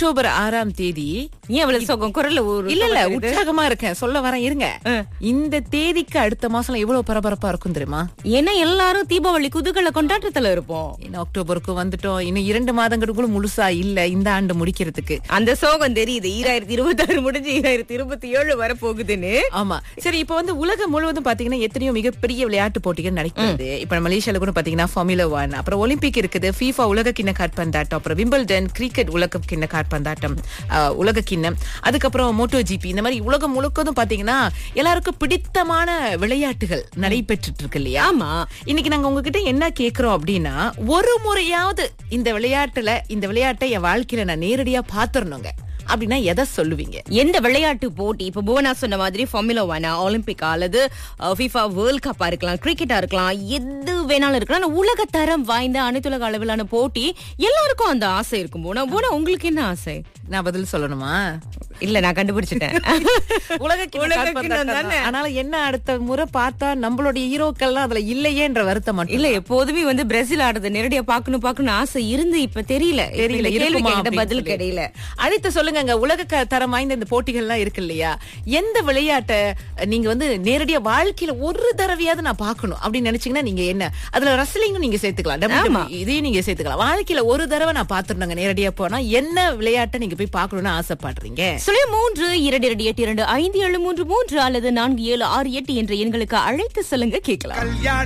October ஆறாம் தேதி ஏன் அவ்வளவு சோகம் குரல்ல ஒரு இல்ல இல்ல சோகம் தெரியுது? உற்சாகமா இருக்கேன் சொல்ல வரேன் இருங்க இந்த தேதிக்கு அடுத்த மாசம் எவ்வளவு பரபரப்பா இருக்கும் தெரியுமா ஏன்னா எல்லாரும் தீபாவளி குதூகல கொண்டாட்டத்துல இருப்போம் இன்னும் அக்டோபருக்கு வந்துட்டோம் இன்னும் இரண்டு மாதங்களுக்குள்ள முழுசா இல்ல இந்த ஆண்டு முடிக்கிறதுக்கு அந்த சோகம் தெரியுது ஈராயிரத்தி இருபத்தி ஆறு முடிஞ்சு ஈராயிரத்தி இருபத்தி ஏழு வர போகுதுன்னு ஆமா சரி இப்ப வந்து உலகம் முழுவதும் பாத்தீங்கன்னா எத்தனையோ மிகப்பெரிய விளையாட்டு போட்டிகள் நடக்கிறது இப்ப மலேசியால கூட பாத்தீங்கன்னா ஃபார்முலா ஒன் அப்புறம் ஒலிம்பிக் இருக்குது ஃபீஃபா உலக கிண்ண காற்பந்தாட்டம் அப்புறம் விம்பிள்டன் கிரிக்கெட் உலக கிண்ண காற்பந்தாட்டம் அஹ், உலக கிண்ணம் அதுக்கப்புறம் மோட்டோ ஜிபி இந்த மாதிரி உலகம் முழுக்கதும் பாத்தீங்கன்னா எல்லாருக்கும் பிடித்தமான விளையாட்டுகள் நடைபெற்றுட்டு இருக்கு இல்லையா ஆமா இன்னைக்கு நாங்க உங்ககிட்ட என்ன கேக்குறோம் அப்படின்னா ஒரு முறையாவது இந்த விளையாட்டுல இந்த விளையாட்டை என் வாழ்க்கையில நான் நேரடியா பாத்துறணுங்க அப்படின்னா எதை சொல்லுவீங்க எந்த விளையாட்டு போட்டி இப்ப புவனா சொன்ன மாதிரி ஃபார்முலா ஒன் ஒலிம்பிக்கா அல்லது ஃபிஃபா வேர்ல்ட் கப்பா இருக்கலாம் கிரிக்கெட்டா இருக்கலாம் எது வேணாலும் இருக்கலாம் ஆனா உலக தரம் வாய்ந்த அனைத்துலக அளவிலான போட்டி எல்லாருக்கும் அந்த ஆசை இருக்கும் போனா போனா உங்களுக்கு என்ன ஆசை நான் பதில் சொல்லணுமா இல்ல நான் கண்டுபிடிச்சிட்டேன் உலக உலக கிண்ணம் கிண்ணம் தானே. ஆனால என்ன அடுத்த முறை பார்த்தா நம்மளுடைய ஹீரோக்கள்லாம் அதுல இல்லையேன்ற வருத்தம் மட்டும் இல்ல எப்போதுமே வந்து பிரேசில் ஆடுறது நேரடியா பாக்கணும் பாக்கணும் ஆசை இருந்து இப்ப தெரியல இப்ப தெரியல இந்த கேள்விக்கு இருக்குமா என்கிட்ட அப்படின்னு பதில் சொல்லி. கிடையல அழைத்து சொல்லுங்க உலக க- தரம் வாய்ந்த இந்த போட்டிகள்லாம் இருக்கு இல்லையா எந்த விளையாட்டை நீங்க வந்து நேரடியா வாழ்க்கையில ஒரு தடவையாவது நான் பார்க்கணும் அப்படின்னு நினைச்சீங்கன்னா நீங்க என்ன அதுல ரசலிங்கும் நீங்க சேர்த்துக்கலாம் WWE, இதையும் நீங்க சேர்த்துக்கலாம் வாழ்க்கையில ஒரு தடவை நான் பாத்துருந்தாங்க நேரடியா போனா என்ன விளையாட்டை நீங்க போய் பார்க்கணும்னு ஆசைப்படுறீங்க சுழிய மூன்று இரண்டு இரண்டு எட்டு இரண்டு ஐந்து ஏழு மூன்று மூன்று அல்லது நான்கு ஏழு ஆறு எட்டு என்ற எண்களுக்கு அழைத்து சொல்லுங்க கேட்கலாம்